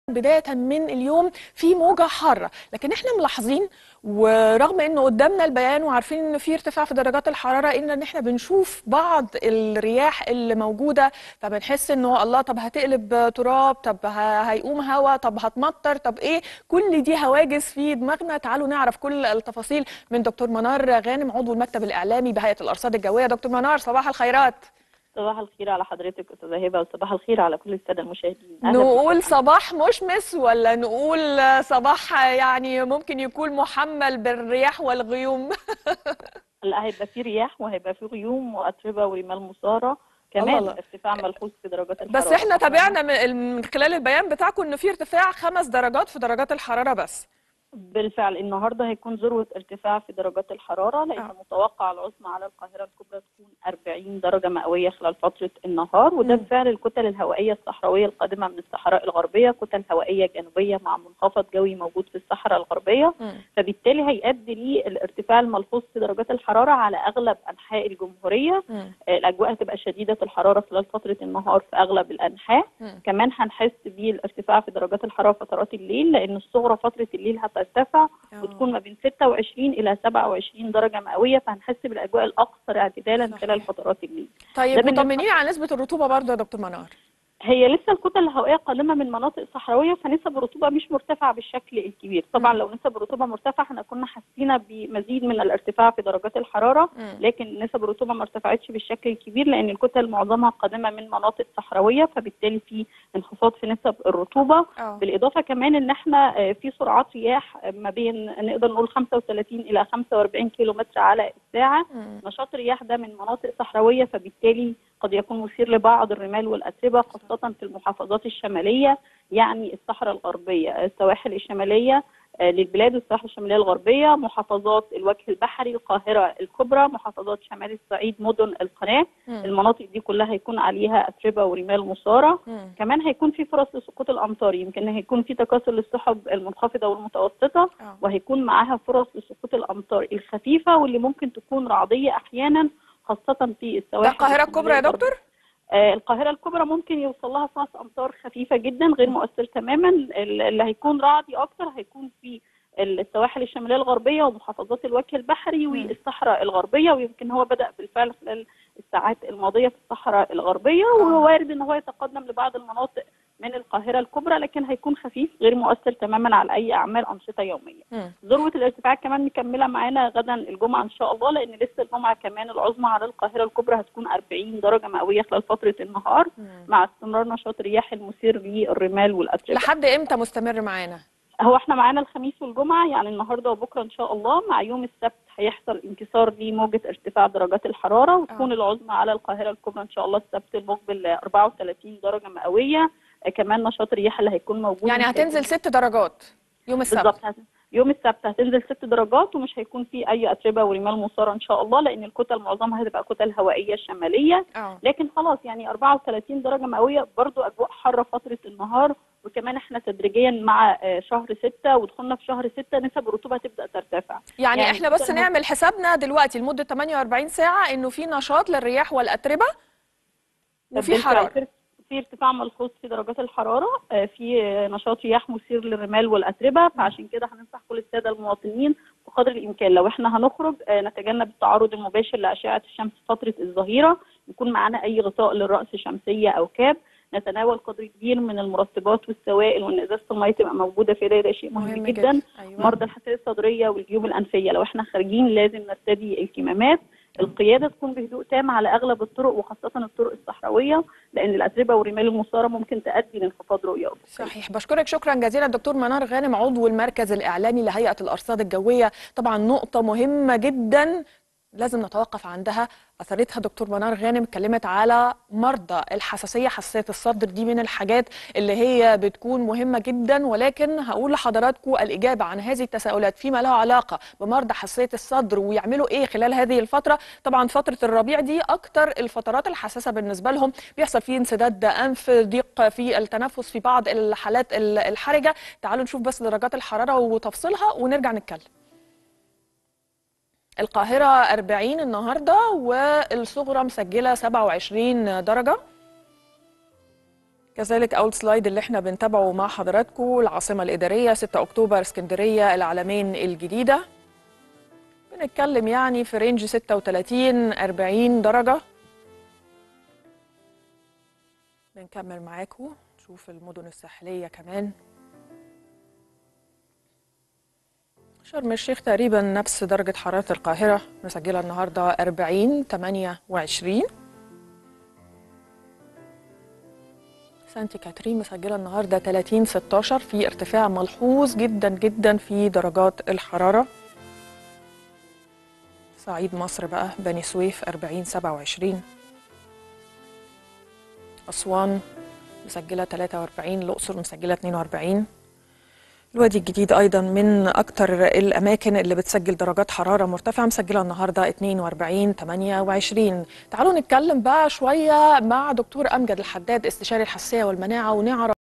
بداية من اليوم في موجة حارة لكن احنا ملاحظين ورغم انه قدامنا البيان وعارفين ان في ارتفاع في درجات الحرارة الا ان احنا بنشوف بعض الرياح اللي موجودة فبنحس انه الله طب هتقلب تراب طب ه- هيقوم هوا طب هتمطر طب ايه كل دي هواجس في دماغنا تعالوا نعرف كل التفاصيل من دكتور منار غانم عضو المكتب الاعلامي بهيئة الارصاد الجوية دكتور منار صباح الخيرات صباح الخير على حضرتك استاذه هبه وصباح الخير على كل الساده المشاهدين أهلا نقول بكم. صباح مشمس ولا نقول صباح يعني ممكن يكون محمل بالرياح والغيوم لا هيبقى في رياح وهيبقى في غيوم واتربه ورمال مثاره الله كمان الله. ارتفاع ملحوظ في درجات الحراره بس احنا طبعاً. تابعنا من من خلال البيان بتاعكم ان في ارتفاع خمس درجات في درجات الحرارة بس بالفعل النهارده هيكون ذروه ارتفاع في درجات الحراره لان آه. متوقع العظمى على القاهره الكبرى تكون 40 درجه مئويه خلال فتره النهار وده مم. بفعل الكتل الهوائيه الصحراويه القادمه من الصحراء الغربيه كتل هوائيه جنوبيه مع منخفض جوي موجود في الصحراء الغربيه فبالتالي هيؤدي للارتفاع الملحوظ في درجات الحراره على اغلب انحاء الجمهوريه مم. الاجواء هتبقى شديده الحراره خلال فتره النهار في اغلب الانحاء مم. كمان هنحس بالارتفاع في درجات الحراره فترات الليل لان الصغرى فتره الليل هترتفع وتكون ما بين 26 الى 27 درجه مئويه فهنحس بالاجواء الاكثر اعتدالا صحيح. خلال فترات الليل ده طيب بالنسبة- مطمنين على نسبة الرطوبة برضه يا دكتور منار هي لسه الكتل الهوائيه قادمه من مناطق صحراويه فنسب الرطوبه مش مرتفعه بالشكل الكبير طبعا مم. لو نسب الرطوبه مرتفعه احنا كنا حسينا بمزيد من الارتفاع في درجات الحراره مم. لكن نسب الرطوبه ما ارتفعتش بالشكل الكبير لان الكتل معظمها قادمه من مناطق صحراويه فبالتالي في انخفاض في نسب الرطوبه اه بالاضافه كمان ان احنا آه، في سرعات رياح آه، ما بين نقدر نقول 35 الى 45 كيلو متر على الساعه مم. نشاط الرياح ده من مناطق صحراويه فبالتالي قد يكون مثير لبعض الرمال والاتربه خاصه في المحافظات الشماليه يعني الصحراء الغربيه السواحل الشماليه آه، للبلاد والسواحل الشماليه الغربيه محافظات الوجه البحري القاهره الكبرى محافظات شمال الصعيد مدن القناه مم. المناطق دي كلها هيكون عليها اتربه ورمال مثاره مم. كمان هيكون في فرص لسقوط الامطار يمكن هيكون في تكاثر للسحب المنخفضه والمتوسطه اه وهيكون معاها فرص لسقوط الامطار الخفيفه واللي ممكن تكون رعديه احيانا خاصه في السواحل ده القاهرة الشمالية الكبرى يا الغربية. دكتور آه، القاهرة الكبرى ممكن يوصل لها فرص أمطار خفيفة جدا غير مؤثر تماما ال- اللي هيكون رعدي أكتر هيكون في السواحل الشمالية الغربية ومحافظات الوجه البحري مم. والصحراء الغربية ويمكن هو بدأ بالفعل خلال الساعات الماضية في الصحراء الغربية آه. وهو وارد إن هو يتقدم لبعض المناطق من القاهرة الكبرى لكن هيكون خفيف غير مؤثر تماما على أي أعمال أنشطة يومية. مم. ذروة الارتفاع كمان مكملة معانا غدا الجمعة إن شاء الله لأن لسه الجمعة كمان العظمى على القاهرة الكبرى هتكون 40 درجة مئوية خلال فترة النهار مم. مع استمرار نشاط الرياح المثير للرمال والأتربة لحد امتى مستمر معانا هو احنا معانا الخميس والجمعة يعني النهاردة وبكرة إن شاء الله مع يوم السبت هيحصل انكسار لموجة ارتفاع درجات الحرارة وتكون آه. العظمى على القاهرة الكبرى إن شاء الله السبت المقبل 34 درجة مئوية آه، كمان نشاط الرياح اللي هيكون موجود يعني مش هتنزل هيكون- ست درجات يوم السبت بالظبط هت- يوم السبت هتنزل ست درجات ومش هيكون في اي اتربه ورمال مثاره ان شاء الله لان الكتل معظمها هتبقى كتل هوائيه شماليه اه لكن خلاص يعني 34 درجه مئويه برضو اجواء حاره فتره النهار وكمان احنا تدريجيا مع آه، شهر ستة ودخلنا في شهر ستة نسب الرطوبه هتبدا ترتفع يعني, يعني احنا بس كده نعمل حسابنا دلوقتي لمدة 48 ساعة انه في نشاط للرياح والاتربة وفي بالفعل حرارة في- في ارتفاع ملحوظ في درجات الحراره آه، في آه، نشاط رياح مثير للرمال والاتربه فعشان كده هننصح كل الساده المواطنين بقدر الامكان لو احنا هنخرج آه، نتجنب التعرض المباشر لاشعه الشمس فتره الظهيره يكون معانا اي غطاء للراس شمسيه او كاب نتناول قدر كبير من المرطبات والسوائل وان ازازه الميه تبقى موجوده في ده شيء مهم, مهم جدا, جدا ايوه مرضى الحساسيه الصدريه والجيوب الانفيه لو احنا خارجين لازم نرتدي الكمامات القياده تكون بهدوء تام على اغلب الطرق وخاصه الطرق الصحراويه لان الاتربه والرمال المثاره ممكن تؤدي لانخفاض رؤيه أفقية. صحيح بشكرك شكرا جزيلا دكتور منار غانم عضو المركز الإعلامي لهيئة الأرصاد الجوية طبعا نقطة مهمة جدا لازم نتوقف عندها أثرتها دكتور منار غانم اتكلمت على مرضى الحساسية حساسية الصدر دي من الحاجات اللي هي بتكون مهمة جدا ولكن هقول لحضراتكم الإجابة عن هذه التساؤلات فيما له علاقة بمرضى حساسية الصدر ويعملوا إيه خلال هذه الفترة طبعا فترة الربيع دي أكتر الفترات الحساسة بالنسبة لهم بيحصل فيه انسداد أنف ضيق في التنفس في بعض الحالات ال- الحرجة تعالوا نشوف بس درجات الحرارة وتفصيلها ونرجع نتكلم القاهرة 40 النهاردة والصغرى مسجلة 27 درجة كذلك اول سلايد اللي احنا بنتابعه مع حضراتكم العاصمه الاداريه 6 اكتوبر اسكندريه العلمين الجديده بنتكلم يعني في رينج 36 40 درجه بنكمل معاكم نشوف المدن الساحليه كمان شرم الشيخ تقريبا نفس درجة حرارة القاهرة مسجلة النهاردة 40 28 سانتي كاترين مسجلة النهاردة 30 16 في ارتفاع ملحوظ جدا جدا في درجات الحرارة صعيد مصر بقى بني سويف 40 27 أسوان مسجلة 43 الأقصر مسجلة 42 الوادي الجديد ايضا من اكتر الاماكن اللي بتسجل درجات حراره مرتفعه مسجله النهارده 42 28 تعالوا نتكلم بقى شويه مع دكتور امجد الحداد استشاري الحساسيه والمناعه ونعرف